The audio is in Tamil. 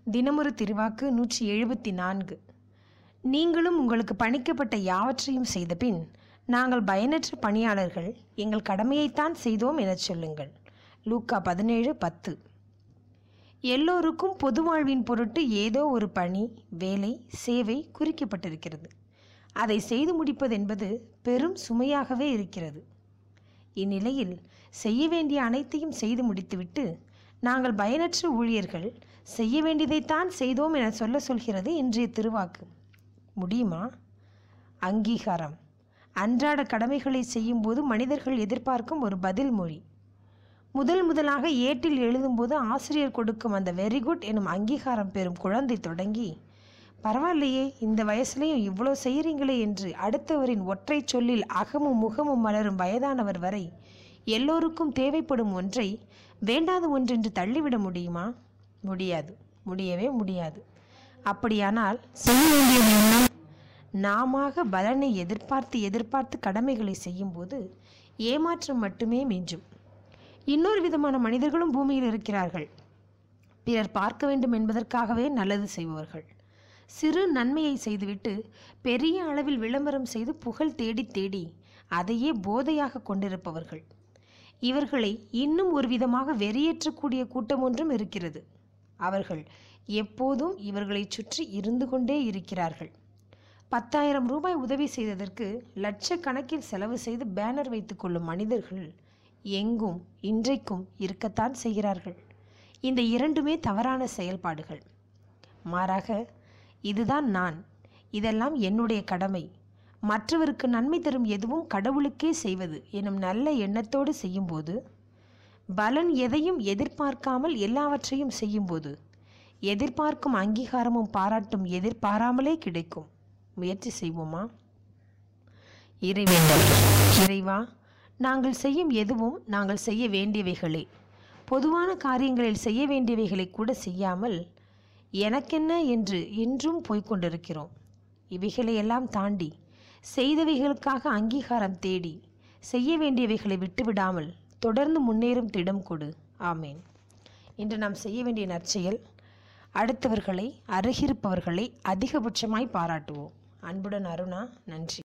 தினமொரு திருவாக்கு நூற்றி எழுபத்தி நான்கு நீங்களும் உங்களுக்கு பணிக்கப்பட்ட யாவற்றையும் செய்தபின் நாங்கள் பயனற்ற பணியாளர்கள் எங்கள் கடமையைத்தான் செய்தோம் எனச் சொல்லுங்கள் லூக்கா பதினேழு பத்து எல்லோருக்கும் பொது வாழ்வின் பொருட்டு ஏதோ ஒரு பணி வேலை சேவை குறிக்கப்பட்டிருக்கிறது அதை செய்து முடிப்பது என்பது பெரும் சுமையாகவே இருக்கிறது இந்நிலையில் செய்ய வேண்டிய அனைத்தையும் செய்து முடித்துவிட்டு நாங்கள் பயனற்ற ஊழியர்கள் செய்ய வேண்டியதைத்தான் செய்தோம் என சொல்ல சொல்கிறது இன்றைய திருவாக்கு முடியுமா அங்கீகாரம் அன்றாட கடமைகளை செய்யும்போது மனிதர்கள் எதிர்பார்க்கும் ஒரு பதில் மொழி முதல் முதலாக ஏட்டில் எழுதும்போது ஆசிரியர் கொடுக்கும் அந்த வெரி குட் எனும் அங்கீகாரம் பெறும் குழந்தை தொடங்கி பரவாயில்லையே இந்த வயசுலையும் இவ்வளோ செய்கிறீங்களே என்று அடுத்தவரின் ஒற்றை சொல்லில் அகமும் முகமும் மலரும் வயதானவர் வரை எல்லோருக்கும் தேவைப்படும் ஒன்றை வேண்டாத ஒன்றென்று தள்ளிவிட முடியுமா முடியாது முடியவே முடியாது அப்படியானால் செய்ய வேண்டியது என்ன நாமாக பலனை எதிர்பார்த்து எதிர்பார்த்து கடமைகளை செய்யும்போது ஏமாற்றம் மட்டுமே மிஞ்சும் இன்னொரு விதமான மனிதர்களும் பூமியில் இருக்கிறார்கள் பிறர் பார்க்க வேண்டும் என்பதற்காகவே நல்லது செய்பவர்கள் சிறு நன்மையை செய்துவிட்டு பெரிய அளவில் விளம்பரம் செய்து புகழ் தேடி தேடி அதையே போதையாக கொண்டிருப்பவர்கள் இவர்களை இன்னும் ஒரு விதமாக வெறியேற்றக்கூடிய கூட்டம் ஒன்றும் இருக்கிறது அவர்கள் எப்போதும் இவர்களை சுற்றி இருந்து கொண்டே இருக்கிறார்கள் பத்தாயிரம் ரூபாய் உதவி செய்ததற்கு லட்சக்கணக்கில் செலவு செய்து பேனர் வைத்துக் கொள்ளும் மனிதர்கள் எங்கும் இன்றைக்கும் இருக்கத்தான் செய்கிறார்கள் இந்த இரண்டுமே தவறான செயல்பாடுகள் மாறாக இதுதான் நான் இதெல்லாம் என்னுடைய கடமை மற்றவருக்கு நன்மை தரும் எதுவும் கடவுளுக்கே செய்வது எனும் நல்ல எண்ணத்தோடு செய்யும்போது பலன் எதையும் எதிர்பார்க்காமல் எல்லாவற்றையும் செய்யும்போது எதிர்பார்க்கும் அங்கீகாரமும் பாராட்டும் எதிர்பாராமலே கிடைக்கும் முயற்சி செய்வோமா இறைவேண்டல் இறைவா நாங்கள் செய்யும் எதுவும் நாங்கள் செய்ய வேண்டியவைகளே பொதுவான காரியங்களில் செய்ய வேண்டியவைகளை கூட செய்யாமல் எனக்கென்ன என்று இன்றும் போய்க்கொண்டிருக்கிறோம் இவைகளையெல்லாம் தாண்டி செய்தவைகளுக்காக அங்கீகாரம் தேடி செய்ய வேண்டியவைகளை விட்டுவிடாமல் தொடர்ந்து முன்னேறும் திடம் கொடு ஆமேன் இன்று நாம் செய்ய வேண்டிய நற்செயல் அடுத்தவர்களை அருகிருப்பவர்களை அதிகபட்சமாய் பாராட்டுவோம் அன்புடன் அருணா நன்றி